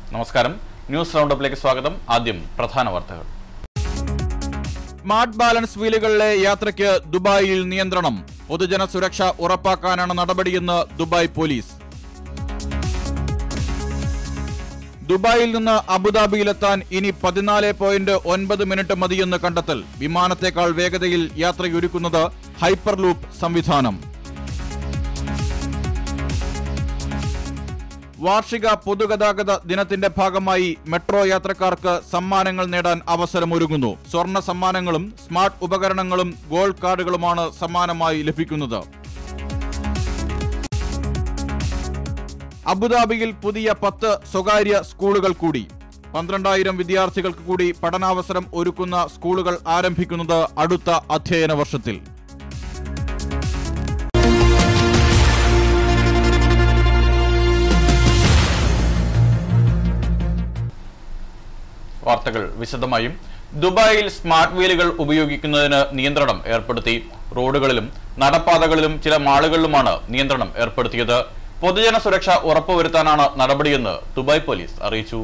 നമസ്കാരം ന്യൂസ് റൗണ്ടപ്പിലേക്ക് സ്വാഗതം ആദ്യം പ്രധാന വാർത്തകൾ സ്മാർട്ട് ബാലൻസ് വീലുകളിലെ യാത്രയ്ക്ക് ദുബായിൽ നിയന്ത്രണം പൊതുജന സുരക്ഷ ഉറപ്പാക്കാനാണ് നടപടിയെന്ന് ദുബായ് പോലീസ് ദുബായിൽ നിന്ന് അബുദാബിയിലെത്താൻ ഇനി പതിനാല് പോയിന്റ് ഒൻപത് മിനിറ്റ് മതിയെന്ന് കണ്ടെത്തൽ വിമാനത്തേക്കാൾ വേഗതയിൽ യാത്രയൊരുക്കുന്നത് ഹൈപ്പർ ലൂപ്പ് സംവിധാനം വാർഷിക പൊതുഗതാഗത ദിനത്തിന്റെ ഭാഗമായി മെട്രോ യാത്രക്കാർക്ക് സമ്മാനങ്ങൾ നേടാൻ അവസരമൊരുങ്ങുന്നു സ്വർണ്ണ സമ്മാനങ്ങളും സ്മാർട്ട് ഉപകരണങ്ങളും ഗോൾഡ് കാർഡുകളുമാണ് സമ്മാനമായി ലഭിക്കുന്നത് അബുദാബിയിൽ പുതിയ പത്ത് സ്വകാര്യ സ്കൂളുകൾ കൂടി പന്ത്രണ്ടായിരം വിദ്യാർത്ഥികൾക്ക് കൂടി പഠനാവസരം ഒരുക്കുന്ന സ്കൂളുകൾ ആരംഭിക്കുന്നത് അടുത്ത അധ്യയന വർഷത്തിൽ വാർത്തകൾ വിശദമായും ദുബായിൽ സ്മാർട്ട് വീലുകൾ ഉപയോഗിക്കുന്നതിന് നിയന്ത്രണം ഏർപ്പെടുത്തി റോഡുകളിലും നടപ്പാതകളിലും ചില മാളുകളിലുമാണ് നിയന്ത്രണം ഏർപ്പെടുത്തിയത് പൊതുജന സുരക്ഷ ഉറപ്പുവരുത്താനാണ് നടപടിയെന്ന് ദുബായ് പോലീസ് അറിയിച്ചു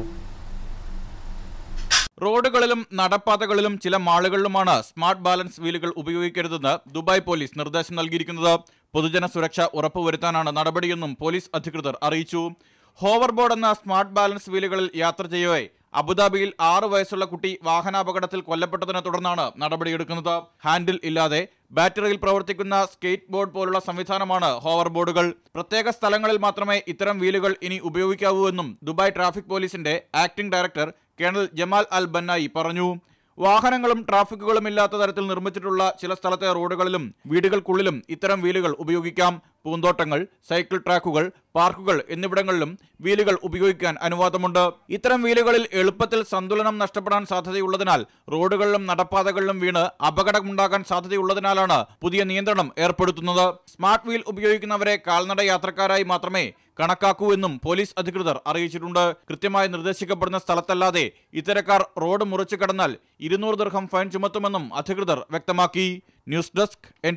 റോഡുകളിലും നടപ്പാതകളിലും ചില മാളുകളിലുമാണ് സ്മാർട്ട് ബാലൻസ് വീലുകൾ ഉപയോഗിക്കരുതെന്ന് ദുബായ് പോലീസ് നിർദ്ദേശം നൽകിയിരിക്കുന്നത് പൊതുജന സുരക്ഷ ഉറപ്പുവരുത്താനാണ് നടപടിയെന്നും പോലീസ് അധികൃതർ അറിയിച്ചു ഹോവർബോർഡ് എന്ന സ്മാർട്ട് ബാലൻസ് വീലുകളിൽ യാത്ര ചെയ്യവേ അബുദാബിയിൽ ആറു വയസ്സുള്ള കുട്ടി വാഹനാപകടത്തിൽ കൊല്ലപ്പെട്ടതിനെ തുടർന്നാണ് നടപടിയെടുക്കുന്നത് ഹാൻഡിൽ ഇല്ലാതെ ബാറ്ററിയിൽ പ്രവർത്തിക്കുന്ന സ്കേറ്റ് ബോർഡ് പോലുള്ള സംവിധാനമാണ് ഹോവർ ബോർഡുകൾ പ്രത്യേക സ്ഥലങ്ങളിൽ മാത്രമേ ഇത്തരം വീലുകൾ ഇനി ഉപയോഗിക്കാവൂ എന്നും ദുബായ് ട്രാഫിക് പോലീസിന്റെ acting director colonel Jamal Al Bannai പറഞ്ഞു വാഹനങ്ങളും ട്രാഫിക്കുകളും ഇല്ലാത്ത തരത്തിൽ നിർമ്മിച്ചിട്ടുള്ള ചില സ്ഥലത്തെ റോഡുകളിലും വീടുകൾക്കുള്ളിലും ഇത്തരം വീലുകൾ ഉപയോഗിക്കാം പൂന്തോട്ടങ്ങൾ സൈക്കിൾ ട്രാക്കുകൾ പാർക്കുകൾ എന്നിവിടങ്ങളിലും വീലുകൾ ഉപയോഗിക്കാൻ അനുവാദമുണ്ട് ഇത്തരം വീലുകളിൽ എളുപ്പത്തിൽ സന്തുലനം നഷ്ടപ്പെടാൻ സാധ്യതയുള്ളതിനാൽ റോഡുകളിലും നടപ്പാതകളിലും വീണ് അപകടമുണ്ടാകാൻ സാധ്യതയുള്ളതിനാലാണ് പുതിയ നിയന്ത്രണം ഏർപ്പെടുത്തുന്നത് സ്മാർട്ട് വീൽ ഉപയോഗിക്കുന്നവരെ കാൽനട യാത്രക്കാരായി മാത്രമേ കണക്കാക്കൂ എന്നും പോലീസ് അധികൃതർ അറിയിച്ചിട്ടുണ്ട് കൃത്യമായി നിർദ്ദേശിക്കപ്പെടുന്ന സ്ഥലത്തല്ലാതെ ഇത്തരക്കാർ റോഡ് മുറിച്ചു കടന്നാൽ ഇരുന്നൂറ് ദീർഘം ഫൈൻ ചുമത്തുമെന്നും അധികൃതർ വ്യക്തമാക്കി ന്യൂസ് ഡെസ്ക് എൻ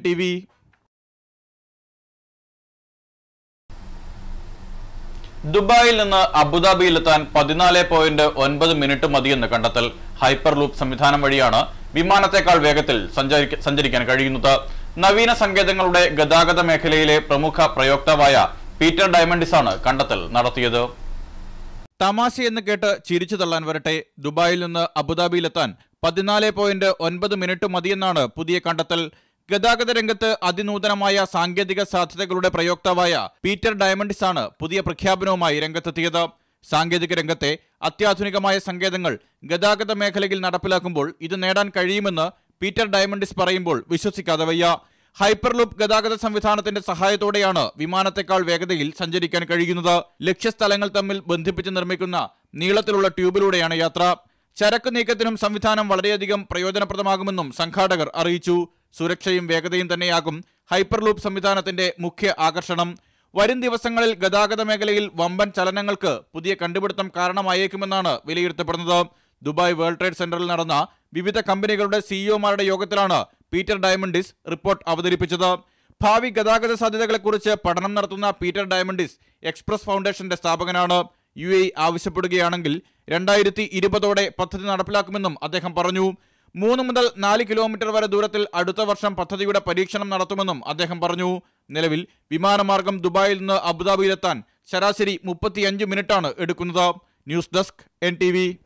ദുബായിൽ നിന്ന് അബുദാബിയിലെത്താൻ പതിനാല് പോയിന്റ് ഒൻപത് മിനിറ്റ് മതിയെന്ന് കണ്ടെത്തൽ ഹൈപ്പർ ലൂപ്പ് സംവിധാനം വഴിയാണ് വിമാനത്തെക്കാൾ വേഗത്തിൽ സഞ്ചരിക്ക- സഞ്ചരിക്കാൻ കഴിയുന്നത് നവീന സങ്കേതങ്ങളുടെ ഗതാഗത മേഖലയിലെ പ്രമുഖ പ്രയോക്താവായ പീറ്റർ ഡയമണ്ടിസാണ് കണ്ടെത്തൽ നടത്തിയത് തമാശയെന്ന് കേട്ട് ചിരിച്ചു തള്ളാൻ വരട്ടെ ദുബായിൽ നിന്ന് അബുദാബിയിലെത്താൻ പതിനാല് പോയിന്റ് ഒൻപത് മിനിറ്റ് മതിയെന്നാണ് പുതിയ കണ്ടെത്തൽ ഗതാഗത രംഗത്ത് അതിനൂതനമായ സാങ്കേതിക സാധ്യതകളുടെ പ്രയോക്താവായ പീറ്റർ ഡയമണ്ടിസ് ആണ് പുതിയ പ്രഖ്യാപനവുമായി രംഗത്തെത്തിയത് സാങ്കേതിക രംഗത്തെ അത്യാധുനികമായ സങ്കേതങ്ങൾ ഗതാഗത മേഖലയിൽ നടപ്പിലാക്കുമ്പോൾ ഇത് നേടാൻ കഴിയുമെന്ന് പീറ്റർ ഡയമണ്ടിസ് പറയുമ്പോൾ വിശ്വസിക്കാതെ വയ്യ ഹൈപ്പർലൂപ്പ് ഗതാഗത സംവിധാനത്തിന്റെ സഹായത്തോടെയാണ് വിമാനത്തെക്കാൾ വേഗതയിൽ സഞ്ചരിക്കാൻ കഴിയുന്നത് ലക്ഷ്യസ്ഥലങ്ങൾ തമ്മിൽ ബന്ധിപ്പിച്ച് നിർമ്മിക്കുന്ന നീളത്തിലുള്ള ട്യൂബിലൂടെയാണ് യാത്ര ചരക്ക് നീക്കത്തിനും സംവിധാനം വളരെയധികം പ്രയോജനപ്രദമാകുമെന്നും സംഘാടകർ അറിയിച്ചു സുരക്ഷയും വേഗതയും തന്നെയാകും ഹൈപ്പർലൂപ്പ് സംവിധാനത്തിന്റെ മുഖ്യ ആകർഷണം വരും ദിവസങ്ങളിൽ ഗതാഗത മേഖലയിൽ വമ്പൻ ചലനങ്ങൾക്ക് പുതിയ കണ്ടുപിടുത്തം കാരണമായേക്കുമെന്നാണ് വിലയിരുത്തപ്പെടുന്നത് ദുബായ് വേൾഡ് ട്രേഡ് സെന്ററിൽ നടന്ന വിവിധ കമ്പനികളുടെ സിഇഒമാരുടെ യോഗത്തിലാണ് പീറ്റർ ഡയമണ്ടിസ് റിപ്പോർട്ട് അവതരിപ്പിച്ചത് ഭാവി ഗതാഗത സാധ്യതകളെക്കുറിച്ച് പഠനം നടത്തുന്ന പീറ്റർ ഡയമണ്ടിസ് എക്സ്പ്രസ് ഫൗണ്ടേഷന്റെ സ്ഥാപകനാണ് യു എ ആവശ്യപ്പെടുകയാണെങ്കിൽ രണ്ടായിരത്തി ഇരുപതോടെ പദ്ധതി നടപ്പിലാക്കുമെന്നും അദ്ദേഹം പറഞ്ഞു മൂന്ന് മുതൽ നാല് കിലോമീറ്റർ വരെ ദൂരത്തിൽ അടുത്ത വർഷം പദ്ധതിയുടെ പരീക്ഷണം നടത്തുമെന്നും അദ്ദേഹം പറഞ്ഞു നിലവിൽ വിമാനമാർഗം ദുബായിൽ നിന്ന് അബുദാബിയിലെത്താൻ ശരാശരി മുപ്പത്തിയഞ്ച് മിനിറ്റാണ് എടുക്കുന്നത് news desk N T V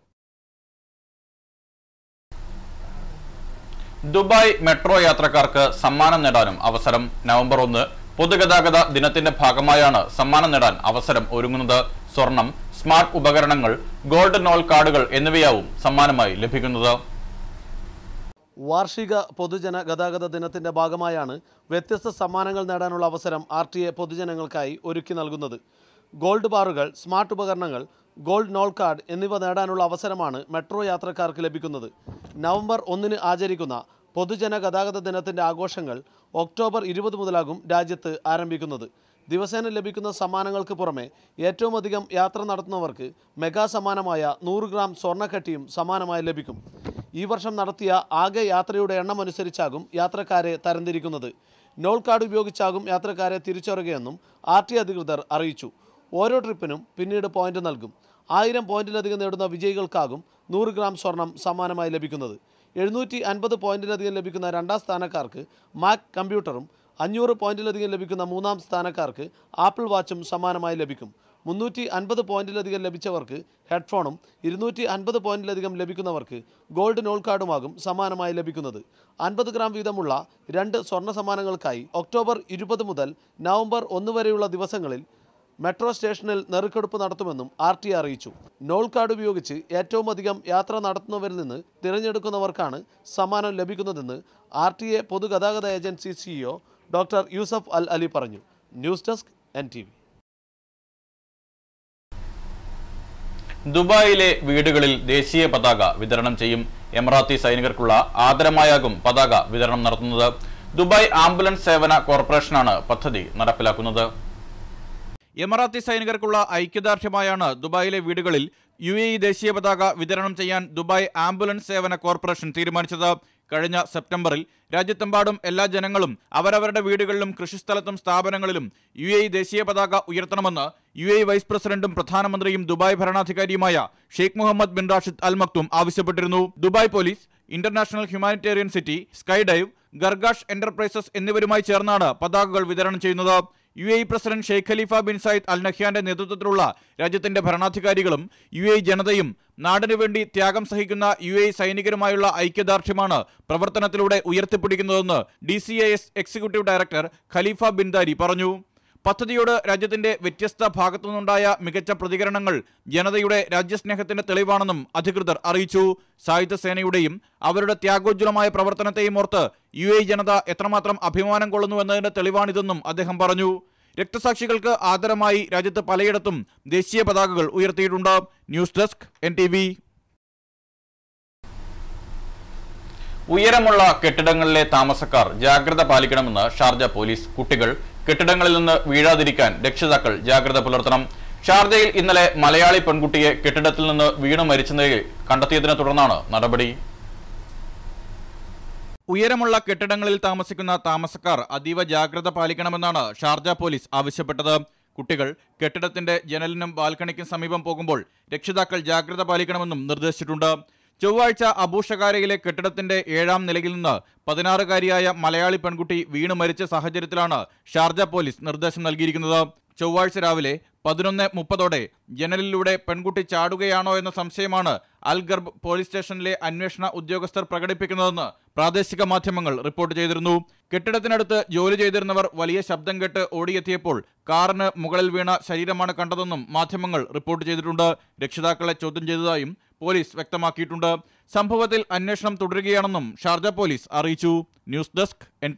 Dubai metro യാത്രക്കാർക്ക് സമ്മാനം നേടാനും അവസരം നവംബർ ഒന്ന് പൊതുഗതാഗത ദിനത്തിന്റെ ഭാഗമായാണ് സമ്മാനം നേടാൻ അവസരം ഒരുങ്ങുന്നത് സ്വർണം സ്മാർട്ട് ഉപകരണങ്ങൾ ഗോൾഡ് നോൾ കാർഡുകൾ എന്നിവയാവും സമ്മാനമായി ലഭിക്കുന്നത് വാർഷിക പൊതുജന ഗതാഗത ദിനത്തിന്റെ ഭാഗമായാണ് വ്യത്യസ്ത സമ്മാനങ്ങൾ നേടാനുള്ള അവസരം ആർ ടി എ പൊതുജനങ്ങൾക്കായി ഒരുക്കി നൽകുന്നത് ഗോൾഡ് ബാറുകൾ സ്മാർട്ട് ഉപകരണങ്ങൾ ഗോൾഡ് നോൾ കാർഡ് എന്നിവ നേടാനുള്ള അവസരമാണ് മെട്രോ യാത്രക്കാർക്ക് ലഭിക്കുന്നത് നവംബർ ഒന്നിന് ആചരിക്കുന്ന പൊതുജന ഗതാഗത ദിനത്തിന്റെ ആഘോഷങ്ങൾ ഒക്ടോബർ ഇരുപത് മുതലാകും രാജ്യത്ത് ആരംഭിക്കുന്നത് ദിവസേന ലഭിക്കുന്ന സമ്മാനങ്ങൾക്ക് പുറമെ ഏറ്റവും അധികം യാത്ര നടത്തുന്നവർക്ക് മെഗാ സമ്മാനമായ നൂറ് ഗ്രാം സ്വർണ്ണക്കട്ടിയും സമ്മാനമായി ലഭിക്കും ഈ വർഷം നടത്തിയ ആകെ യാത്രയുടെ എണ്ണം അനുസരിച്ചാകും യാത്രക്കാരെ തരംതിരിക്കുന്നത് നോൾ കാർഡ് ഉപയോഗിച്ചാകും യാത്രക്കാരെ തിരിച്ചറിയുകയെന്നും ആർ ടി അധികൃതർ അറിയിച്ചു ഓരോ ട്രിപ്പിനും പിന്നീട് പോയിന്റ് നൽകും ആയിരം പോയിന്റിലധികം നേടുന്ന വിജയികൾക്കാകും നൂറ് ഗ്രാം സ്വർണം സമ്മാനമായി ലഭിക്കുന്നത് എഴുന്നൂറ്റി അൻപത് പോയിന്റിലധികം ലഭിക്കുന്ന രണ്ടാം സ്ഥാനക്കാർക്ക് മാക് കമ്പ്യൂട്ടറും അഞ്ഞൂറ് പോയിന്റിലധികം ലഭിക്കുന്ന മൂന്നാം സ്ഥാനക്കാർക്ക് ആപ്പിൾ വാച്ചും സമ്മാനമായി ലഭിക്കും മുന്നൂറ്റി അൻപത് പോയിന്റിലധികം ലഭിച്ചവർക്ക് ഹെഡ്ഫോണും ഇരുന്നൂറ്റി അൻപത് പോയിന്റിലധികം ലഭിക്കുന്നവർക്ക് ഗോൾഡ് നോൾ കാർഡുമാകും സമ്മാനമായി ലഭിക്കുന്നത് അൻപത് ഗ്രാം വീതമുള്ള രണ്ട് സ്വർണ്ണ സമ്മാനങ്ങൾക്കായി ഒക്ടോബർ ഇരുപത് മുതൽ നവംബർ ഒന്ന് വരെയുള്ള ദിവസങ്ങളിൽ മെട്രോ സ്റ്റേഷനിൽ നെറുക്കെടുപ്പ് നടത്തുമെന്നും ആർ ടി അറിയിച്ചു നോൾ കാർഡ് ഉപയോഗിച്ച് ഏറ്റവും അധികം യാത്ര നടത്തുന്നവരിൽ നിന്ന് തിരഞ്ഞെടുക്കുന്നവർക്കാണ് സമ്മാനം ലഭിക്കുന്നതെന്ന് ആർ ടി എ പൊതുഗതാഗത agency CEO doctor Yusuf Al Ali പറഞ്ഞു news desk N T V ദുബായിലെ വീടുകളിൽ ദേശീയ പതാക വിതരണം ചെയ്യും എമറാത്തി സൈനികർക്കുള്ള ആദരമായാകും പതാക വിതരണം നടത്തുന്നത് ദുബായ് ആംബുലൻസ് സേവന കോർപ്പറേഷനാണ് പദ്ധതി നടപ്പിലാക്കുന്നത് എമറാത്തി സൈനികർക്കുള്ള ഐക്യദാർഢ്യമായാണ് ദുബായിലെ വീടുകളിൽ യു എ ഇ ദേശീയ പതാക വിതരണം ചെയ്യാൻ ദുബായ് ആംബുലൻസ് സേവന കോർപ്പറേഷൻ തീരുമാനിച്ചത് കഴിഞ്ഞ സെപ്റ്റംബറിൽ രാജ്യത്തെമ്പാടും എല്ലാ ജനങ്ങളും അവരവരുടെ വീടുകളിലും കൃഷിസ്ഥലത്തും സ്ഥാപനങ്ങളിലും യു എ ഇ ദേശീയ പതാക ഉയർത്തണമെന്ന് യു എ ഇ വൈസ് പ്രസിഡന്റും പ്രധാനമന്ത്രിയും ദുബായ് ഭരണാധികാരിയുമായ Sheikh Mohammed bin Rashid Al Maktoum ആവശ്യപ്പെട്ടിരുന്നു Dubai police international humanitarian city sky dive Gargash enterprises എന്നിവരുമായി ചേർന്നാണ് പതാകകൾ വിതരണം ചെയ്യുന്നത് U A E president Sheikh Khalifa bin Zayed Al നഹ്യാന്റെ നേതൃത്വത്തിലുള്ള രാജ്യത്തിന്റെ ഭരണാധികാരികളും യു എ ഇ ജനതയും നാടിനു വേണ്ടി ത്യാഗം സഹിക്കുന്ന യു എ ഇ സൈനികരുമായുള്ള ഐക്യദാർഢ്യമാണ് പ്രവർത്തനത്തിലൂടെ ഉയർത്തിപ്പിടിക്കുന്നതെന്ന് D C A S executive director Khalifa bin Dari പറഞ്ഞു പദ്ധതിയോട് രാജ്യത്തിന്റെ വ്യത്യസ്ത ഭാഗത്തുനിന്നുണ്ടായ മികച്ച പ്രതികരണങ്ങൾ ജനതയുടെ രാജ്യസ്നേഹത്തിന്റെ തെളിവാണെന്നും അധികൃതർ അറിയിച്ചു സായുധ സേനയുടെയും അവരുടെ ത്യാഗോജ്വലമായ പ്രവർത്തനത്തെയും ഓർത്ത് യു എ ജനത എത്രമാത്രം അഭിമാനം കൊള്ളുന്നുവെന്നതിന്റെ തെളിവാണിതെന്നും അദ്ദേഹം പറഞ്ഞു രക്തസാക്ഷികൾക്ക് ആദരമായി രാജ്യത്ത് പലയിടത്തും ദേശീയ പതാകകൾ ഉയർത്തിയിട്ടുണ്ട് ന്യൂസ് ഡെസ്ക് എൻ ഉയരമുള്ള കെട്ടിടങ്ങളിലെ താമസക്കാർ ജാഗ്രത പാലിക്കണമെന്ന് ഷാർജ പോലീസ് കുട്ടികൾ കെട്ടിടങ്ങളിൽ നിന്ന് വീഴാതിരിക്കാൻ രക്ഷിതാക്കൾ ജാഗ്രത പുലർത്തണം ഷാർജയിൽ ഇന്നലെ മലയാളി പെൺകുട്ടിയെ കെട്ടിടത്തിൽ നിന്ന് വീണു മരിച്ച നിലയിൽ കണ്ടെത്തിയതിനെ തുടർന്നാണ് നടപടി ഉയരമുള്ള കെട്ടിടങ്ങളിൽ താമസിക്കുന്ന താമസക്കാർ അതീവ ജാഗ്രത പാലിക്കണമെന്നാണ് ഷാർജ പോലീസ് ആവശ്യപ്പെട്ടത് കുട്ടികൾ കെട്ടിടത്തിന്റെ ജനലിനും ബാൽക്കണിക്കും സമീപം പോകുമ്പോൾ രക്ഷിതാക്കൾ ജാഗ്രത പാലിക്കണമെന്നും നിർദ്ദേശിച്ചിട്ടുണ്ട് ചൊവ്വാഴ്ച അബൂഷകാരയിലെ കെട്ടിടത്തിന്റെ ഏഴാം നിലയിൽ നിന്ന് പതിനാറുകാരിയായ മലയാളി പെൺകുട്ടി വീണു മരിച്ച സാഹചര്യത്തിലാണ് ഷാർജ പോലീസ് നിർദ്ദേശം നൽകിയിരിക്കുന്നത് ചൊവ്വാഴ്ച രാവിലെ പതിനൊന്ന് മുപ്പതോടെ ജനലിലൂടെ പെൺകുട്ടി ചാടുകയാണോ എന്ന സംശയമാണ് അൽ ഗർബ് പോലീസ് സ്റ്റേഷനിലെ അന്വേഷണ ഉദ്യോഗസ്ഥർ പ്രകടിപ്പിക്കുന്നതെന്ന് പ്രാദേശിക മാധ്യമങ്ങൾ റിപ്പോർട്ട് ചെയ്തിരുന്നു കെട്ടിടത്തിനടുത്ത് ജോലി ചെയ്തിരുന്നവർ വലിയ ശബ്ദം കേട്ട് ഓടിയെത്തിയപ്പോൾ കാറിന് മുകളിൽ വീണ ശരീരമാണ് കണ്ടതെന്നും മാധ്യമങ്ങൾ റിപ്പോർട്ട് ചെയ്തിട്ടുണ്ട് രക്ഷിതാക്കളെ ചോദ്യം ചെയ്തതായും പോലീസ് വ്യക്തമാക്കിയിട്ടുണ്ട് സംഭവത്തിൽ അന്വേഷണം തുടരുകയാണെന്നും ഷാർജ പോലീസ് അറിയിച്ചു ന്യൂസ് ഡെസ്ക് എൻ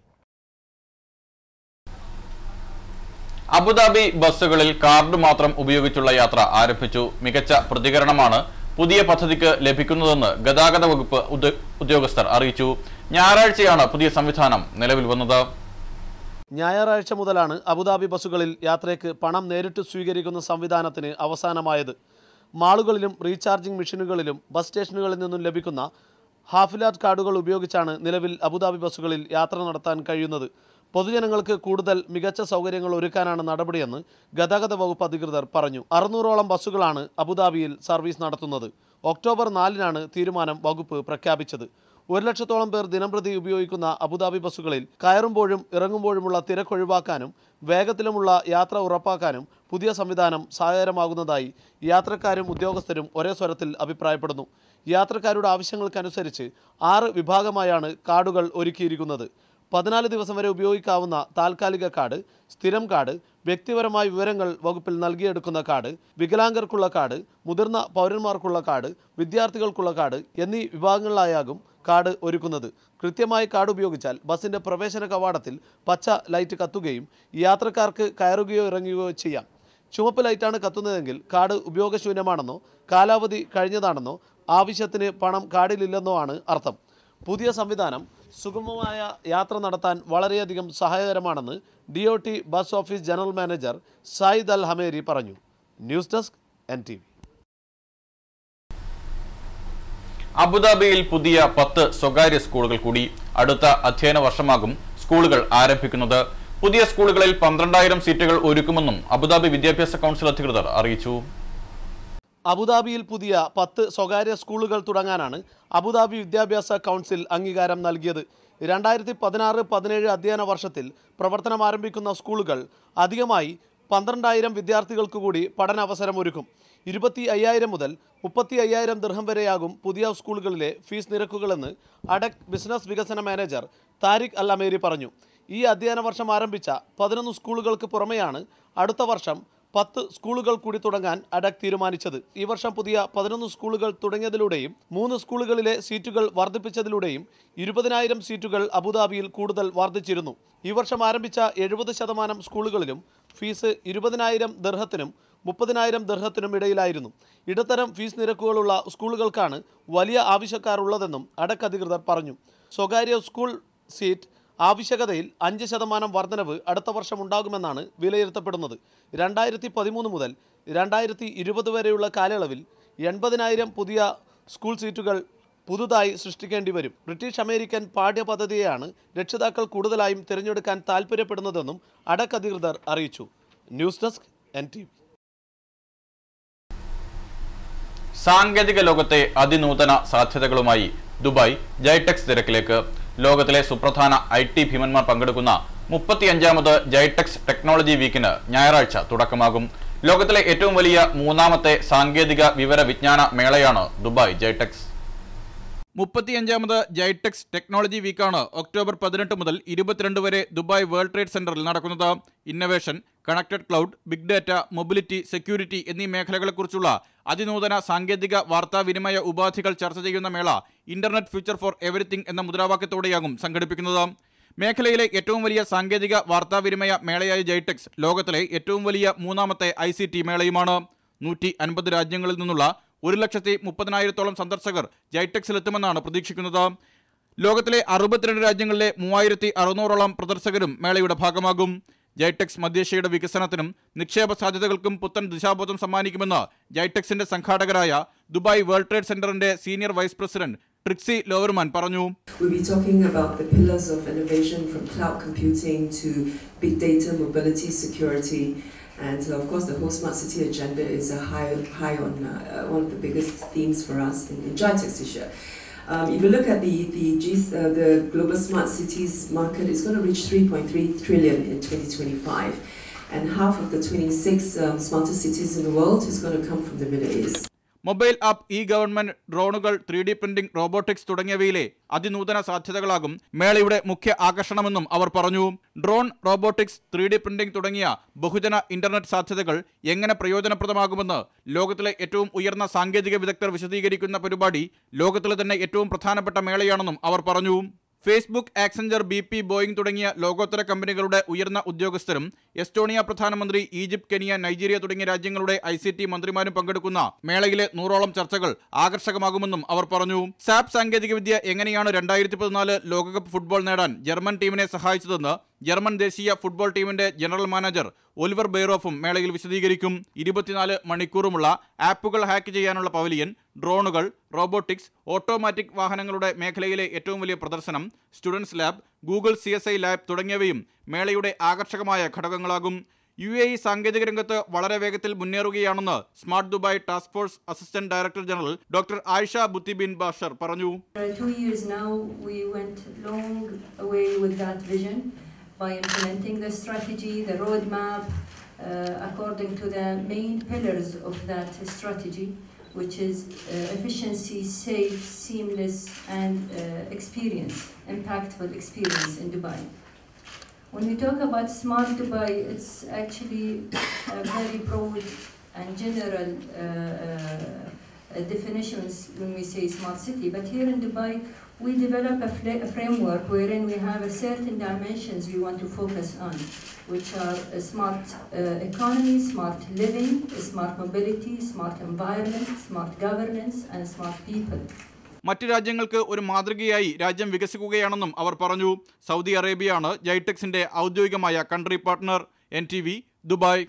അബുദാബി ബസ്സുകളിൽ കാർഡ് മാത്രം ഉപയോഗിച്ചുള്ള യാത്ര ആരംഭിച്ചു മികച്ച പ്രതികരണമാണ് പുതിയ പദ്ധതിക്ക് ലഭിക്കുന്നതെന്ന് ഗതാഗത വകുപ്പ് ഉദ്യ- ഉദ്യോഗസ്ഥർ അറിയിച്ചു ഞായറാഴ്ചയാണ് പുതിയ സംവിധാനം നിലവിൽ വന്നത് ഞായറാഴ്ച മുതലാണ് അബുദാബി ബസ്സുകളിൽ യാത്രയ്ക്ക് പണം നേരിട്ട് സ്വീകരിക്കുന്ന സംവിധാനത്തിന് അവസാനമായത് മാളുകളിലും റീചാർജിംഗ് മെഷീനുകളിലും ബസ് സ്റ്റേഷനുകളിൽ നിന്നും ലഭിക്കുന്ന ഹാഫിലാറ്റ് കാർഡുകൾ ഉപയോഗിച്ചാണ് നിലവിൽ അബുദാബി ബസ്സുകളിൽ യാത്ര നടത്താൻ കഴിയുന്നത് പൊതുജനങ്ങൾക്ക് കൂടുതൽ മികച്ച സൗകര്യങ്ങൾ ഒരുക്കാനാണ് നടപടിയെന്ന് ഗതാഗത വകുപ്പ് അധികൃതർ പറഞ്ഞു അറുന്നൂറോളം ബസ്സുകളാണ് അബുദാബിയിൽ സർവീസ് നടത്തുന്നത് ഒക്ടോബർ നാലിനാണ് തീരുമാനം വകുപ്പ് പ്രഖ്യാപിച്ചത് ഒരു ലക്ഷത്തോളം പേർ ദിനംപ്രതി ഉപയോഗിക്കുന്ന അബുദാബി ബസ്സുകളിൽ കയറുമ്പോഴും ഇറങ്ങുമ്പോഴുമുള്ള തിരക്കൊഴിവാക്കാനും വേഗത്തിലുമുള്ള യാത്ര ഉറപ്പാക്കാനും പുതിയ സംവിധാനം സഹായകരമാകുന്നതായി യാത്രക്കാരും ഉദ്യോഗസ്ഥരും ഒരേ സ്വരത്തിൽ അഭിപ്രായപ്പെടുന്നു യാത്രക്കാരുടെ ആവശ്യങ്ങൾക്കനുസരിച്ച് ആറ് വിഭാഗമായാണ് കാർഡുകൾ ഒരുക്കിയിരിക്കുന്നത് പതിനാല് ദിവസം വരെ ഉപയോഗിക്കാവുന്ന താൽക്കാലിക കാർഡ് സ്ഥിരം കാർഡ് വ്യക്തിപരമായ വിവരങ്ങൾ വകുപ്പിൽ നൽകിയെടുക്കുന്ന കാർഡ് വികലാംഗർക്കുള്ള കാർഡ് മുതിർന്ന പൗരന്മാർക്കുള്ള കാർഡ് വിദ്യാർത്ഥികൾക്കുള്ള കാർഡ് എന്നീ വിഭാഗങ്ങളിലായാകും കാർഡ് ഒരുക്കുന്നത് കൃത്യമായി കാർഡ് ഉപയോഗിച്ചാൽ ബസിൻ്റെ പ്രവേശന കവാടത്തിൽ പച്ച ലൈറ്റ് കത്തുകയും യാത്രക്കാർക്ക് കയറുകയോ ഇറങ്ങുകയോ ചെയ്യാം ചുവപ്പ് ലൈറ്റാണ് കത്തുന്നതെങ്കിൽ കാർഡ് ഉപയോഗശൂന്യമാണെന്നോ കാലാവധി കഴിഞ്ഞതാണെന്നോ ആവശ്യത്തിന് പണം കാർഡിലില്ലെന്നോ ആണ് അർത്ഥം പുതിയ സംവിധാനം സുഗമമായ യാത്ര നടത്താൻ വളരെയധികം സഹായകരമാണെന്ന് D O T bus office general manager Zayed Al Hameri പറഞ്ഞു news desk N T V അബുദാബിയിൽ പുതിയ പത്ത് സ്വകാര്യ സ്കൂളുകൾ കൂടി അടുത്ത അധ്യയന വർഷമാകും സ്കൂളുകൾ ആരംഭിക്കുന്നത് പുതിയ സ്കൂളുകളിൽ പന്ത്രണ്ടായിരം സീറ്റുകൾ ഒരുക്കുമെന്നും അബുദാബി വിദ്യാഭ്യാസ കൗൺസിൽ അധികൃതർ അറിയിച്ചു അബുദാബിയിൽ പുതിയ പത്ത് സ്വകാര്യ സ്കൂളുകൾ തുടങ്ങാനാണ് അബുദാബി വിദ്യാഭ്യാസ കൗൺസിൽ അംഗീകാരം നൽകിയത് രണ്ടായിരത്തി പതിനാറ് പതിനേഴ് അധ്യയന വർഷത്തിൽ പ്രവർത്തനം ആരംഭിക്കുന്ന സ്കൂളുകൾ അധികമായി പന്ത്രണ്ടായിരം വിദ്യാർത്ഥികൾക്ക് കൂടി പഠനാവസരം ഒരുക്കും ഇരുപത്തി അയ്യായിരം മുതൽ മുപ്പത്തി അയ്യായിരം ദൃഹം വരെയാകും പുതിയ സ്കൂളുകളിലെ ഫീസ് നിരക്കുകളെന്ന് അഡക് ബിസിനസ് വികസന മാനേജർ താരിഖ് അൽ അമേരി പറഞ്ഞു ഈ അധ്യയന വർഷം ആരംഭിച്ച പതിനൊന്ന് സ്കൂളുകൾക്ക് പുറമെയാണ് അടുത്ത വർഷം പത്ത് സ്കൂളുകൾ കൂടി തുടങ്ങാൻ അഡക് തീരുമാനിച്ചത് ഈ വർഷം പുതിയ പതിനൊന്ന് സ്കൂളുകൾ തുടങ്ങിയതിലൂടെയും മൂന്ന് സ്കൂളുകളിലെ സീറ്റുകൾ വർദ്ധിപ്പിച്ചതിലൂടെയും ഇരുപതിനായിരം സീറ്റുകൾ അബുദാബിയിൽ കൂടുതൽ വർദ്ധിച്ചിരുന്നു ഈ വർഷം ആരംഭിച്ച എഴുപത് ശതമാനം സ്കൂളുകളിലും ഫീസ് ഇരുപതിനായിരം ദർഹത്തിനും മുപ്പതിനായിരം ദർഹത്തിനും ഇടയിലായിരുന്നു ഇടത്തരം ഫീസ് നിരക്കുകളുള്ള സ്കൂളുകൾക്കാണ് വലിയ ആവശ്യക്കാരുള്ളതെന്നും അടക്ക് അധികൃതർ പറഞ്ഞു സ്വകാര്യ സ്കൂൾ സീറ്റ് ആവശ്യകതയിൽ അഞ്ച് ശതമാനം വർധനവ് അടുത്ത വർഷം ഉണ്ടാകുമെന്നാണ് വിലയിരുത്തപ്പെടുന്നത് രണ്ടായിരത്തി പതിമൂന്ന് മുതൽ രണ്ടായിരത്തി ഇരുപത് വരെയുള്ള കാലയളവിൽ എൺപതിനായിരം പുതിയ സ്കൂൾ സീറ്റുകൾ പുതുതായി സൃഷ്ടിക്കേണ്ടി വരും ബ്രിട്ടീഷ് അമേരിക്കൻ പാഠ്യപദ്ധതിയെയാണ് രക്ഷിതാക്കൾ കൂടുതലായും തിരഞ്ഞെടുക്കാൻ താൽപ്പര്യപ്പെടുന്നതെന്നും അടക്ക് അധികൃതർ അറിയിച്ചു ന്യൂസ് ഡെസ്ക് എൻ ടി സാങ്കേതിക ലോകത്തെ അതിനൂതന സാധ്യതകളുമായി ദുബായ് ജൈടെക്സ് തിരക്കിലേക്ക് ലോകത്തിലെ സുപ്രധാന ഐ ടി ഭീമന്മാർ പങ്കെടുക്കുന്ന മുപ്പത്തിയഞ്ചാമത് ജൈടെക്സ് ടെക്നോളജി വീക്കിന് ഞായറാഴ്ച തുടക്കമാകും ലോകത്തിലെ ഏറ്റവും വലിയ മൂന്നാമത്തെ സാങ്കേതിക വിവര വിജ്ഞാന മേളയാണ് ദുബായ് ജൈടെക്സ് മുപ്പത്തിയഞ്ചാമത് ജൈടെക്സ് ടെക്നോളജി വീക്കാണ് ഒക്ടോബർ പതിനെട്ട് മുതൽ ഇരുപത്തിരണ്ട് വരെ ദുബായ് വേൾഡ് ട്രേഡ് സെന്ററിൽ നടക്കുന്നത് innovation connected cloud big data mobility security എന്നീ മേഖലകളെക്കുറിച്ചുള്ള അതിനൂതന സാങ്കേതിക വാർത്താവിനിമയ ഉപാധികൾ ചർച്ച ചെയ്യുന്ന മേള ഇന്റർനെറ്റ് ഫ്യൂച്ചർ ഫോർ എവറിത്തിങ് എന്ന മുദ്രാവാക്യത്തോടെയാകും സംഘടിപ്പിക്കുന്നത് മേഖലയിലെ ഏറ്റവും വലിയ സാങ്കേതിക വാർത്താവിനിമയ മേളയായ ജൈടെക്സ് ലോകത്തിലെ ഏറ്റവും വലിയ മൂന്നാമത്തെ ഐ സി ടി മേളയുമാണ് നൂറ്റി അൻപത് രാജ്യങ്ങളിൽ നിന്നുള്ള ഒരു ലക്ഷത്തി മുപ്പതിനായിരത്തോളം സന്ദർശകർ ജൈടെക്സിലെത്തുമെന്നാണ് പ്രതീക്ഷിക്കുന്നത് ലോകത്തിലെ അറുപത്തിരണ്ട് രാജ്യങ്ങളിലെ മൂവായിരത്തി അറുന്നൂറോളം പ്രദർശകരും മേളയുടെ ഭാഗമാകും ജൈടെക്സ് മധ്യേഷ്യയുടെ വികസനത്തിനും നിക്ഷേപ സാധ്യതകൾക്കും പുത്തൻ ദിശാബോധം സമ്മാനിക്കുമെന്ന് ജൈടെക്സിന്റെ സംഘാടകരായ ദുബായ് വേൾഡ് ട്രേഡ് സെന്ററിന്റെ സീനിയർ വൈസ് പ്രസിഡന്റ് ട്രിക്സി ലോവർമാൻ പറഞ്ഞു We'll be talking about the pillars of innovation from cloud computing to big data, mobility, security, and uh, of course the whole smart city agenda is a high, high on uh, uh, one of the biggest themes for us in, in Jitex this year. Um, if you look at the the, G, uh, the global smart cities market, it's going to reach 3.3 trillion in 2025, and half of the 26 um, smartest cities in the world is going to come from the Middle East. Mobile app E government ഡ്രോണുകൾ three D printing robotics തുടങ്ങിയവയിലെ അതിനൂതന സാധ്യതകളാകും മേളയുടെ മുഖ്യ ആകർഷണമെന്നും അവർ പറഞ്ഞു drone robotics three D printing തുടങ്ങിയ ബഹുജന ഇന്റർനെറ്റ് സാധ്യതകൾ എങ്ങനെ പ്രയോജനപ്രദമാകുമെന്ന് ലോകത്തിലെ ഏറ്റവും ഉയർന്ന സാങ്കേതിക വിദഗ്ധർ വിശദീകരിക്കുന്ന പരിപാടി ലോകത്തിലെ തന്നെ ഏറ്റവും പ്രധാനപ്പെട്ട മേളയാണെന്നും അവർ പറഞ്ഞു Facebook Accenture B P Boeing തുടങ്ങിയ ലോകോത്തര കമ്പനികളുടെ ഉയർന്ന ഉദ്യോഗസ്ഥരും എസ്റ്റോണിയ പ്രധാനമന്ത്രി ഈജിപ്ത് കെനിയ നൈജീരിയ തുടങ്ങിയ രാജ്യങ്ങളുടെ ഐ സി ടി മന്ത്രിമാരും പങ്കെടുക്കുന്ന മേളയിലെ നൂറോളം ചർച്ചകൾ ആകർഷകമാകുമെന്നും അവർ പറഞ്ഞു സാപ്പ് സാങ്കേതികവിദ്യ എങ്ങനെയാണ് രണ്ടായിരത്തി പതിനാല് ലോകകപ്പ് ഫുട്ബോൾ നേടാൻ ജർമ്മൻ ടീമിനെ സഹായിച്ചതെന്ന് ജർമ്മൻ ദേശീയ ഫുട്ബോൾ ടീമിന്റെ ജനറൽ മാനേജർ ഒലിവർ ബെയ്റോഫും മേളയിൽ വിശദീകരിക്കും ഇരുപത്തിനാല് മണിക്കൂറുമുള്ള ആപ്പുകൾ ഹാക്ക് ചെയ്യാനുള്ള പവലിയൻ ഡ്രോണുകൾ റോബോട്ടിക്സ് ഓട്ടോമാറ്റിക് വാഹനങ്ങളുടെ മേഖലയിലെ ഏറ്റവും വലിയ പ്രദർശനം students lab Google C lab തുടങ്ങിയവയും മേളയുടെ ആകർഷകമായ ഘടകങ്ങളാകും യു എ ഇ സാങ്കേതിക രംഗത്ത് വളരെ വേഗത്തിൽ മുന്നേറുകയാണെന്ന് smart Dubai task force assistant director general doctor Aisha Butti bin Bashar പറഞ്ഞു For two years now, we went long way with that vision by implementing the strategy, the roadmap, uh, according to the main pillars of that strategy, which is uh, efficiency, safe, seamless, and uh, experience, impactful experience in Dubai. When we talk about smart Dubai, it's actually a very broad and general uh, uh, definitions when we say smart city. But here in Dubai, we develop a, fla- a framework wherein we have a certain dimensions we want to focus on, which are a smart uh, economy, smart living, smart mobility, smart environment, smart governance, and smart people. മറ്റ് രാജ്യങ്ങൾക്ക് ഒരു മാതൃകയായി രാജ്യം വികസിക്കുകയാണെന്നും അവർ പറഞ്ഞു Saudi അറേബ്യയാണ് ജൈടെക്സിന്റെ ഔദ്യോഗികമായ country partner N T V Dubai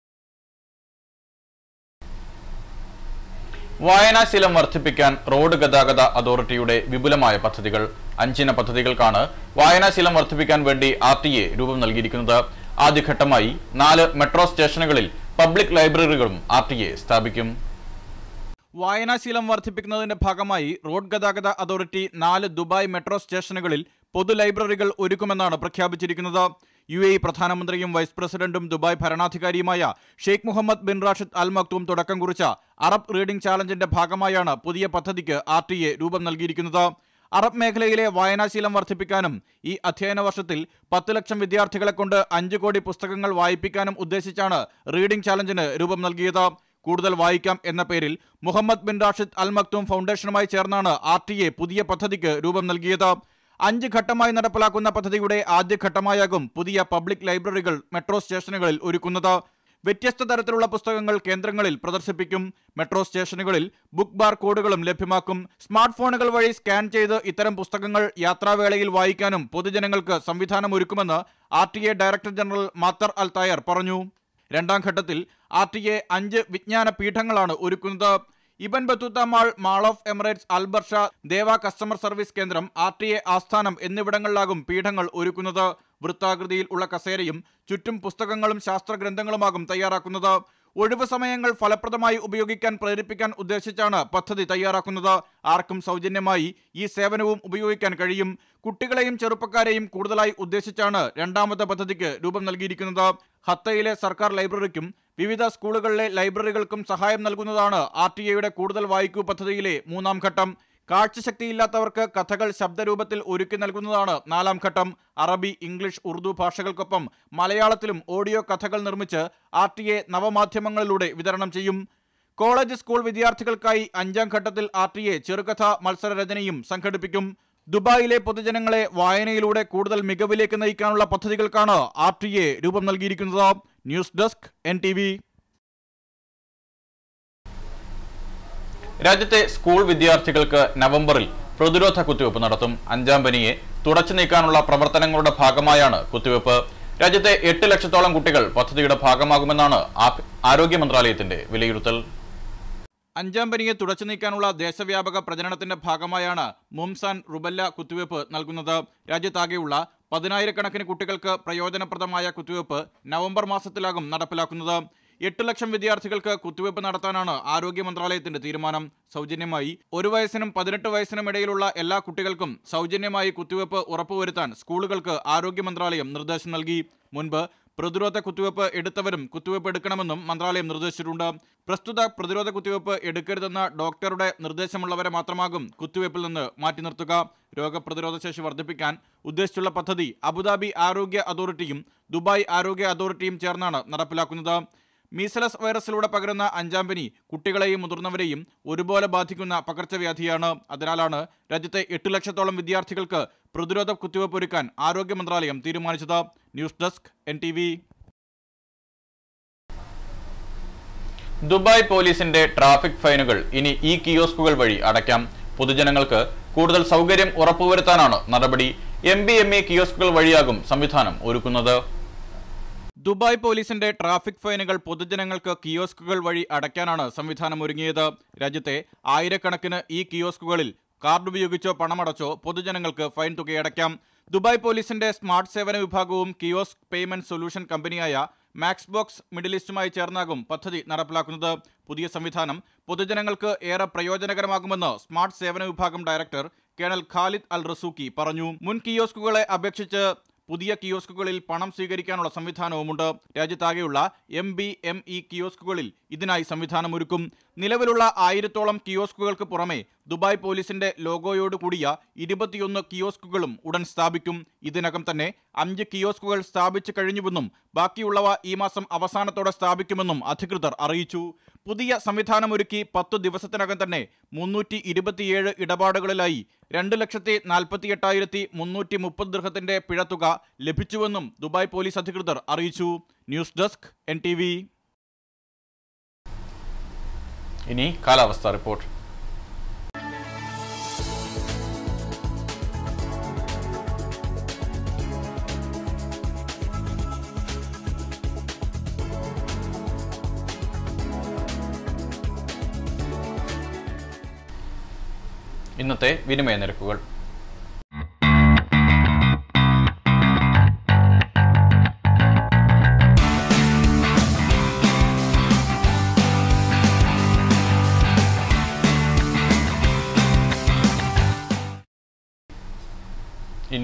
വായനാശീലം വർദ്ധിപ്പിക്കാൻ റോഡ് ഗതാഗത അതോറിറ്റിയുടെ വിപുലമായ പദ്ധതികൾ അഞ്ചിന പദ്ധതികൾക്കാണ് വായനാശീലം വർദ്ധിപ്പിക്കാൻ വേണ്ടി ആർ ടി എ രൂപം നൽകിയിരിക്കുന്നത് ആദ്യഘട്ടമായി നാല് മെട്രോ സ്റ്റേഷനുകളിൽ പബ്ലിക് ലൈബ്രറികളും ആർ ടി എ സ്ഥാപിക്കും വായനാശീലം വർദ്ധിപ്പിക്കുന്നതിന്റെ ഭാഗമായി റോഡ് ഗതാഗത അതോറിറ്റി നാല് ദുബായ് മെട്രോ സ്റ്റേഷനുകളിൽ പൊതു ലൈബ്രറികൾ ഒരുക്കുമെന്നാണ് പ്രഖ്യാപിച്ചിരിക്കുന്നത് യു എ പ്രധാനമന്ത്രിയും വൈസ് പ്രസിഡന്റും ദുബായ് ഭരണാധികാരിയുമായ Sheikh Mohammed bin Rashid Al Maktoum തുടക്കം കുറിച്ച അറബ് റീഡിംഗ് ചാലഞ്ചിന്റെ ഭാഗമായാണ് പുതിയ പദ്ധതിക്ക് ആർ ടി എ രൂപം നൽകിയിരിക്കുന്നത് അറബ് മേഖലയിലെ വായനാശീലം വർദ്ധിപ്പിക്കാനും ഈ അധ്യയന വർഷത്തിൽ പത്ത് ലക്ഷം വിദ്യാർത്ഥികളെ കൊണ്ട് അഞ്ച് കോടി പുസ്തകങ്ങൾ വായിപ്പിക്കാനും ഉദ്ദേശിച്ചാണ് റീഡിംഗ് ചാലഞ്ചിന് രൂപം നൽകിയത് കൂടുതൽ വായിക്കാം എന്ന പേരിൽ Mohammed bin Rashid Al Maktoum ഫൗണ്ടേഷനുമായി ചേർന്നാണ് ആർ ടി എ പുതിയ പദ്ധതിക്ക് രൂപം നൽകിയത് അഞ്ച് ഘട്ടമായി നടപ്പിലാക്കുന്ന പദ്ധതിയുടെ ആദ്യഘട്ടമായാകും പുതിയ പബ്ലിക് ലൈബ്രറികൾ മെട്രോ സ്റ്റേഷനുകളിൽ ഒരുക്കുന്നത് വ്യത്യസ്ത തരത്തിലുള്ള പുസ്തകങ്ങൾ കേന്ദ്രങ്ങളിൽ പ്രദർശിപ്പിക്കും മെട്രോ സ്റ്റേഷനുകളിൽ ബുക്ക് ബാർ കോഡുകളും ലഭ്യമാക്കും സ്മാർട്ട് ഫോണുകൾ വഴി സ്കാൻ ചെയ്ത് ഇത്തരം പുസ്തകങ്ങൾ യാത്രാവേളയിൽ വായിക്കാനും പൊതുജനങ്ങൾക്ക് സംവിധാനം ഒരുക്കുമെന്ന് R T A director general Mattar Al Tayer പറഞ്ഞു രണ്ടാം ഘട്ടത്തിൽ ആർ ടി എ അഞ്ച് വിജ്ഞാന പീഠങ്ങളാണ് ഒരുക്കുന്നത് Ibn Battuta mall mall of Emirates Al Barsha ദേവ കസ്റ്റമർ സർവീസ് കേന്ദ്രം ആർ ടി എ ആസ്ഥാനം എന്നിവിടങ്ങളിലാകും പീഠങ്ങൾ ഒരുക്കുന്നത് വൃത്താകൃതിയിൽ ഉള്ള കസേരയും ചുറ്റും പുസ്തകങ്ങളും ശാസ്ത്രഗ്രന്ഥങ്ങളുമാകും തയ്യാറാക്കുന്നത് ഒഴിവു സമയങ്ങൾ ഫലപ്രദമായി ഉപയോഗിക്കാൻ പ്രേരിപ്പിക്കാൻ ഉദ്ദേശിച്ചാണ് പദ്ധതി തയ്യാറാക്കുന്നത് ആർക്കും സൗജന്യമായി ഈ സേവനവും ഉപയോഗിക്കാൻ കഴിയും കുട്ടികളെയും ചെറുപ്പക്കാരെയും കൂടുതലായി ഉദ്ദേശിച്ചാണ് രണ്ടാമത്തെ പദ്ധതിക്ക് രൂപം നൽകിയിരിക്കുന്നത് ഹത്തയിലെ സർക്കാർ ലൈബ്രറിക്കും വിവിധ സ്കൂളുകളിലെ ലൈബ്രറികൾക്കും സഹായം നൽകുന്നതാണ് ആർ ടി എയുടെ കൂടുതൽ വായിക്കൂ പദ്ധതിയിലെ മൂന്നാം ഘട്ടം കാഴ്ചശക്തിയില്ലാത്തവർക്ക് കഥകൾ ശബ്ദരൂപത്തിൽ ഒരുക്കി നൽകുന്നതാണ് നാലാം ഘട്ടം അറബി ഇംഗ്ലീഷ് ഉറുദു ഭാഷകൾക്കൊപ്പം മലയാളത്തിലും ഓഡിയോ കഥകൾ നിർമ്മിച്ച് ആർ ടി എ നവമാധ്യമങ്ങളിലൂടെ വിതരണം ചെയ്യും കോളേജ് സ്കൂൾ വിദ്യാർത്ഥികൾക്കായി അഞ്ചാം ഘട്ടത്തിൽ ആർ ടി എ ചെറുകഥ മത്സരരചനയും സംഘടിപ്പിക്കും ദുബായിലെ പൊതുജനങ്ങളെ വായനയിലൂടെ കൂടുതൽ മികവിലേക്ക് നയിക്കാനുള്ള പദ്ധതികൾക്കാണ് ആർ ടി എ രൂപം നൽകിയിരിക്കുന്നത് news desk N T V രാജ്യത്തെ സ്കൂൾ വിദ്യാർത്ഥികൾക്ക് നവംബറിൽ പ്രതിരോധ കുത്തിവയ്പ് നടത്തും അഞ്ചാം പനിയെ തുടച്ചു നീക്കാനുള്ള പ്രവർത്തനങ്ങളുടെ ഭാഗമായാണ് കുത്തിവയ്പ് രാജ്യത്തെ എട്ട് ലക്ഷത്തോളം കുട്ടികൾ പദ്ധതിയുടെ ഭാഗമാകുമെന്നാണ് ആ- ആരോഗ്യ മന്ത്രാലയത്തിന്റെ വിലയിരുത്തൽ അഞ്ചാം പനിയെ തുടച്ചു നീക്കാനുള്ള ദേശവ്യാപക പ്രചരണത്തിന്റെ ഭാഗമായാണ് മുംസ് ആൻഡ് റുബല്ല കുത്തിവയ്പ് നൽകുന്നത് രാജ്യത്താകെയുള്ള പതിനായിരക്കണക്കിന് കുട്ടികൾക്ക് പ്രയോജനപ്രദമായ കുത്തിവയ്പ് നവംബർ മാസത്തിലാകും നടപ്പിലാക്കുന്നത് എട്ട് ലക്ഷം വിദ്യാർത്ഥികൾക്ക് കുത്തിവയ്പ് നടത്താനാണ് ആരോഗ്യ മന്ത്രാലയത്തിന്റെ തീരുമാനം സൗജന്യമായി ഒരു വയസ്സിനും പതിനെട്ട് വയസ്സിനും ഇടയിലുള്ള എല്ലാ കുട്ടികൾക്കും സൗജന്യമായി കുത്തിവയ്പ് ഉറപ്പുവരുത്താൻ സ്കൂളുകൾക്ക് ആരോഗ്യ മന്ത്രാലയം നിർദ്ദേശം നൽകി മുൻപ് പ്രതിരോധ കുത്തിവയ്പ് എടുത്തവരും കുത്തിവയ്പ് എടുക്കണമെന്നും മന്ത്രാലയം നിർദ്ദേശിച്ചിട്ടുണ്ട് പ്രസ്തുത പ്രതിരോധ കുത്തിവയ്പ് എടുക്കരുതെന്ന ഡോക്ടറുടെ നിർദ്ദേശമുള്ളവരെ മാത്രമാകും കുത്തിവയ്പിൽ നിന്ന് മാറ്റി നിർത്തുക രോഗപ്രതിരോധ ശേഷി വർദ്ധിപ്പിക്കാൻ ഉദ്ദേശിച്ചുള്ള പദ്ധതി അബുദാബി ആരോഗ്യ അതോറിറ്റിയും ദുബായ് ആരോഗ്യ അതോറിറ്റിയും ചേർന്നാണ് നടപ്പിലാക്കുന്നത് മീസലസ് വൈറസിലൂടെ പകരുന്ന അഞ്ചാം പനി കുട്ടികളെയും മുതിർന്നവരെയും ഒരുപോലെ ബാധിക്കുന്ന പകർച്ചവ്യാധിയാണ് അതിനാലാണ് രാജ്യത്തെ എട്ട് ലക്ഷത്തോളം വിദ്യാർത്ഥികൾക്ക് പ്രതിരോധ കുത്തിവയ്പ് ഒരുക്കാൻ ആരോഗ്യ മന്ത്രാലയം തീരുമാനിച്ചത് news desk N T V Dubai പോലീസിന്റെ ട്രാഫിക് ഫൈനുകൾ ഇനി ഈ കിയോസ്കുകൾ വഴി അടയ്ക്കാം പൊതുജനങ്ങൾക്ക് കൂടുതൽ സൗകര്യം ഉറപ്പുവരുത്താനാണ് നടപടി എം ബി എം ഇ കിയോസ്കുകൾ വഴിയാകും സംവിധാനം ഒരുക്കുന്നത് ദുബായ് പോലീസിന്റെ ട്രാഫിക് ഫൈനുകൾ പൊതുജനങ്ങൾക്ക് കിയോസ്കുകൾ വഴി അടയ്ക്കാനാണ് സംവിധാനം ഒരുങ്ങിയത് രാജ്യത്തെ ആയിരക്കണക്കിന് ഈ കിയോസ്കുകളിൽ കാർഡ് ഉപയോഗിച്ചോ പണമടച്ചോ പൊതുജനങ്ങൾക്ക് ഫൈൻ തുകയടയ്ക്കാം ദുബായ് പോലീസിന്റെ സ്മാർട്ട് സേവന വിഭാഗവും കിയോസ്ക് പേയ്മെന്റ് സൊല്യൂഷൻ കമ്പനിയായ മാക്സ് ബോക്സ് മിഡിൽ ഈസ്റ്റുമായി ചേർന്നാകും പദ്ധതി നടപ്പിലാക്കുന്നത് പുതിയ സംവിധാനം പൊതുജനങ്ങൾക്ക് ഏറെ പ്രയോജനകരമാകുമെന്ന് സ്മാർട്ട് സേവന വിഭാഗം director colonel Khalid Al Razooqi പറഞ്ഞു മുൻ കിയോസ്കുകളെ അപേക്ഷിച്ച് പുതിയ കിയോസ്കുകളിൽ പണം സ്വീകരിക്കാനുള്ള സംവിധാനവുമുണ്ട് രാജ്യത്താകെയുള്ള എം ബി എം ഇ കിയോസ്കുകളിൽ ഇതിനായി സംവിധാനമൊരുക്കും നിലവിലുള്ള ആയിരത്തോളം കിയോസ്കുകൾക്ക് പുറമെ ദുബായ് പോലീസിന്റെ ലോഗോയോട് കൂടിയ ഇരുപത്തിയൊന്ന് കിയോസ്കുകളും ഉടൻ സ്ഥാപിക്കും ഇതിനകം തന്നെ അഞ്ച് കിയോസ്കുകൾ സ്ഥാപിച്ചു കഴിഞ്ഞുവെന്നും ബാക്കിയുള്ളവ ഈ മാസം അവസാനത്തോടെ സ്ഥാപിക്കുമെന്നും അധികൃതർ അറിയിച്ചു പുതിയ സംവിധാനമൊരുക്കി പത്തു ദിവസത്തിനകം തന്നെ മുന്നൂറ്റി ഇരുപത്തിയേഴ് ഇടപാടുകളിലായി രണ്ട് ലക്ഷത്തി നാൽപ്പത്തി എട്ടായിരത്തി മുന്നൂറ്റി മുപ്പത് ദൃഹത്തിന്റെ പിഴത്തുക ലഭിച്ചുവെന്നും ദുബായ് പോലീസ് അധികൃതർ അറിയിച്ചു news desk N T V ഇനി കാലാവസ്ഥ റിപ്പോർട്ട് ഇന്നത്തെ വിനിമയ നിരക്കുകൾ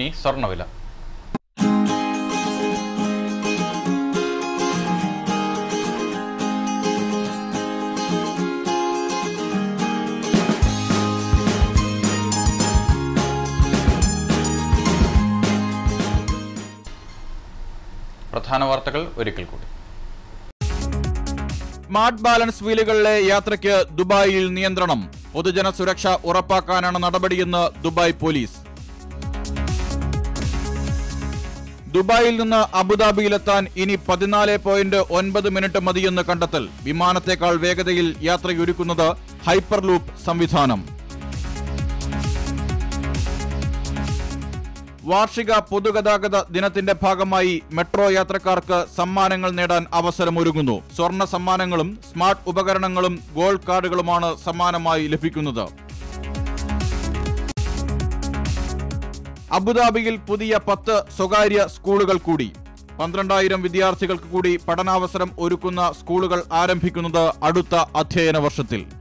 ഇനി സ്വർണ്ണവില പ്രധാന വാർത്തകൾ ഒരിക്കൽ കൂടി സ്മാർട്ട് ബാലൻസ് വീലുകളിലെ യാത്രയ്ക്ക് ദുബായിൽ നിയന്ത്രണം പൊതുജന സുരക്ഷ ഉറപ്പാക്കാനാണ് നടപടിയെന്ന് ദുബായ് പോലീസ് ദുബായിൽ നിന്ന് അബുദാബിയിലെത്താൻ ഇനി പതിനാല് പോയിന്റ് ഒൻപത് മിനിറ്റ് മതിയെന്ന് കണ്ടെത്തൽ വിമാനത്തേക്കാൾ വേഗതയിൽ യാത്രയൊരുക്കുന്നത് ഹൈപ്പർ ലൂപ്പ് സംവിധാനം വാർഷിക പൊതുഗതാഗത ദിനത്തിന്റെ ഭാഗമായി മെട്രോ യാത്രക്കാർക്ക് സമ്മാനങ്ങൾ നേടാൻ അവസരമൊരുങ്ങുന്നു സ്വർണ്ണ സമ്മാനങ്ങളും സ്മാർട്ട് ഉപകരണങ്ങളും ഗോൾഡ് കാർഡുകളുമാണ് സമ്മാനമായി ലഭിക്കുന്നത് അബുദാബിയിൽ പുതിയ പത്ത് സ്വകാര്യ സ്കൂളുകൾ കൂടി പന്ത്രണ്ടായിരം വിദ്യാർത്ഥികൾക്ക് കൂടി പഠനാവസരം ഒരുക്കുന്ന സ്കൂളുകൾ ആരംഭിക്കുന്നത് അടുത്ത അധ്യയന വർഷത്തിൽ